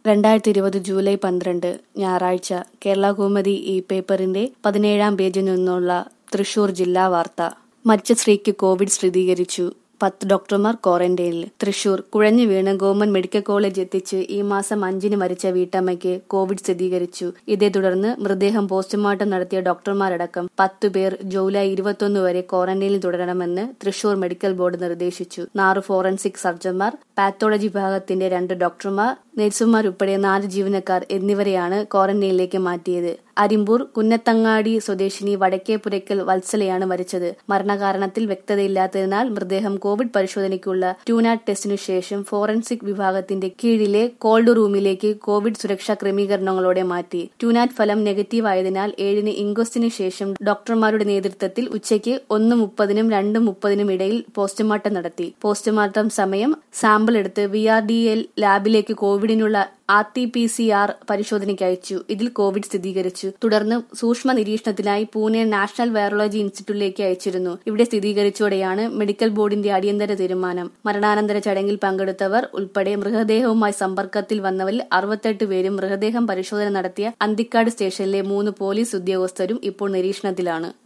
രണ്ടായിരത്തി ഇരുപത് ജൂലൈ പന്ത്രണ്ട് ഞായറാഴ്ച കേരള കൗമുദി ഈ പേപ്പറിന്റെ പതിനേഴാം പേജിൽ നിന്നുള്ള തൃശൂർ ജില്ലാ വാർത്ത മരിച്ച സ്ത്രീക്ക് കോവിഡ് സ്ഥിരീകരിച്ചു പത്ത് ഡോക്ടർമാർ ക്വാറന്റൈനിൽ തൃശൂർ കുഴഞ്ഞു വീണ് ഗവൺമെന്റ് മെഡിക്കൽ കോളേജ് എത്തിച്ച് ഈ മാസം അഞ്ചിന് മരിച്ച വീട്ടമ്മയ്ക്ക് കോവിഡ് സ്ഥിരീകരിച്ചു ഇതേ തുടർന്ന് മൃതദേഹം പോസ്റ്റ്മോർട്ടം നടത്തിയ ഡോക്ടർമാരടക്കം പത്തു പേർ ജൂലൈ ഇരുപത്തൊന്ന് വരെ ക്വാറന്റൈനിൽ തുടരണമെന്ന് തൃശൂർ മെഡിക്കൽ ബോർഡ് നിർദ്ദേശിച്ചു നാറ് ഫോറൻസിക് സർജൻമാർ പാത്തോളജി വിഭാഗത്തിന്റെ രണ്ട് ഡോക്ടർമാർ നഴ്സുമാർ ഉൾപ്പെടെ നാല് ജീവനക്കാർ എന്നിവരെയാണ് ക്വാറന്റൈനിലേക്ക് മാറ്റിയത് അരിമ്പൂർ കുന്നത്തങ്ങാടി സ്വദേശിനി വടക്കേപുരയ്ക്കൽ വത്സലയാണ് മരിച്ചത് മരണകാരണത്തിൽ വ്യക്തതയില്ലാത്തതിനാൽ മൃതദേഹം കോവിഡ് പരിശോധനയ്ക്കുള്ള ട്യൂനാറ്റ് ടെസ്റ്റിനു ശേഷം ഫോറൻസിക് വിഭാഗത്തിന്റെ കീഴിലെ കോൾഡ് റൂമിലേക്ക് കോവിഡ് സുരക്ഷാ ക്രമീകരണങ്ങളോടെ മാറ്റി ട്യൂനാറ്റ് ഫലം നെഗറ്റീവ് ആയതിനാൽ ഏഴിന് ഇൻക്വസ്റ്റിന് ശേഷം ഡോക്ടർമാരുടെ നേതൃത്വത്തിൽ ഉച്ചയ്ക്ക് ഒന്ന് മുപ്പതിനും രണ്ട് മുപ്പതിനും ഇടയിൽ പോസ്റ്റ്മോർട്ടം നടത്തി പോസ്റ്റ്മോർട്ടം സമയം സാമ്പിൾ എടുത്ത് വി ആർ ഡി എൽ ലാബിലേക്ക് കോവിഡിനുള്ള R T P C R പരിശോധനയ്ക്ക് അയച്ചു ഇതിൽ കോവിഡ് സ്ഥിരീകരിച്ചു തുടർന്ന് സൂക്ഷ്മ നിരീക്ഷണത്തിനായി പൂനെ നാഷണൽ വൈറോളജി ഇൻസ്റ്റിറ്റ്യൂട്ടിലേക്ക് അയച്ചിരുന്നു ഇവിടെ സ്ഥിരീകരിച്ചോടെയാണ് മെഡിക്കൽ ബോർഡിന്റെ അടിയന്തര തീരുമാനം മരണാനന്തര ചടങ്ങിൽ പങ്കെടുത്തവർ ഉൾപ്പെടെ മൃതദേഹവുമായി സമ്പർക്കത്തിൽ വന്നവരിൽ അറുപത്തെട്ട് പേരും മൃതദേഹം പരിശോധന നടത്തിയ അന്തിക്കാട് സ്റ്റേഷനിലെ മൂന്ന് പോലീസ് ഉദ്യോഗസ്ഥരും ഇപ്പോൾ നിരീക്ഷണത്തിലാണ്